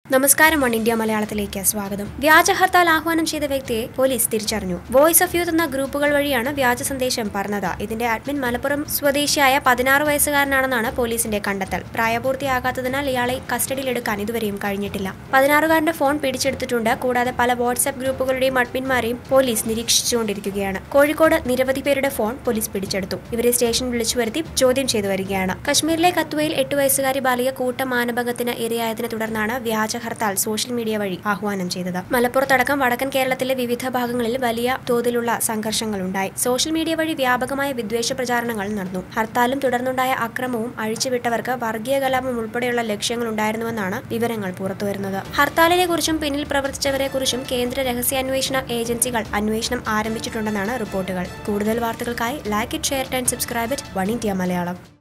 നമസ്കാരം one India മലയാളത്തിലേക്ക് സ്വാഗതം വ്യാജ ഹർത്താൽ ആഹ്വാനം ചെയ്ത വ്യക്തിയെ പോലീസ് തിരിച്ചറിഞ്ഞു വോയിസ് ഓഫ് യൂത്ത് എന്ന ഗ്രൂപ്പുകൾ വഴിയാണ് വ്യാജ സന്ദേശം പറഞ്ഞത് ഇതിന്റെ അഡ്മിൻ മലപ്പുറം സ്വദേശിയായ പതിനാറ് വയസ്സുകാരനാണെന്നാണ് പോലീസിന്റെ കണ്ടെത്തൽ പ്രായപൂർത്തിയാകാത്തതിനാൽ ഇയാളെ കസ്റ്റഡിയിലെടുക്കാൻ ഇതുവരെയും കഴിഞ്ഞിട്ടില്ല പതിനാറുകാരന്റെ ഫോൺ പിടിച്ചെടുത്തിട്ടുണ്ട് കൂടാതെ പല വാട്സ്ആപ്പ് ഗ്രൂപ്പുകളുടെയും അഡ്മിന്മാരെയും പോലീസ് നിരീക്ഷിച്ചുകൊണ്ടിരിക്കുകയാണ് കോഴിക്കോട് നിരവധി പേരുടെ ഫോൺ പോലീസ് പിടിച്ചെടുത്തു ഇവരെ സ്റ്റേഷൻ വിളിച്ചു വരുത്തി ചോദ്യം ചെയ്തു വരികയാണ് കശ്മീരിലെ കത്വയിൽ എട്ട് വയസ്സുകാരി ബാലിക കൂട്ട മാനഭംഗത്തിന് ഇരയായതിനെ തുടർന്നാണ് വ്യാജ ഹർത്താൽ സോഷ്യൽ മീഡിയ വഴി ആഹ്വാനം ചെയ്തത് മലപ്പുറത്തടക്കം വടക്കൻ കേരളത്തിലെ വിവിധ ഭാഗങ്ങളിൽ വലിയ തോതിലുള്ള സംഘർഷങ്ങളുണ്ടായി സോഷ്യൽ മീഡിയ വഴി വ്യാപകമായ വിദ്വേഷ പ്രചാരണങ്ങൾ നടന്നു ഹർത്താലും തുടർന്നുണ്ടായ അക്രമവും അഴിച്ചുവിട്ടവർക്ക് വർഗീയ കലാപം ഉൾപ്പെടെയുള്ള ലക്ഷ്യങ്ങളുണ്ടായിരുന്നുവെന്നാണ് വിവരങ്ങൾ പുറത്തുവരുന്നത് ഹർത്താലിനെ കുറിച്ചും പിന്നിൽ പ്രവർത്തിച്ചവരെ കുറിച്ചും കേന്ദ്ര രഹസ്യാന്വേഷണ ഏജൻസികൾ അന്വേഷണം ആരംഭിച്ചിട്ടുണ്ടെന്നാണ് റിപ്പോർട്ടുകൾ കൂടുതൽ വാർത്തകൾക്കായി like it share and subscribe it one India Malayalam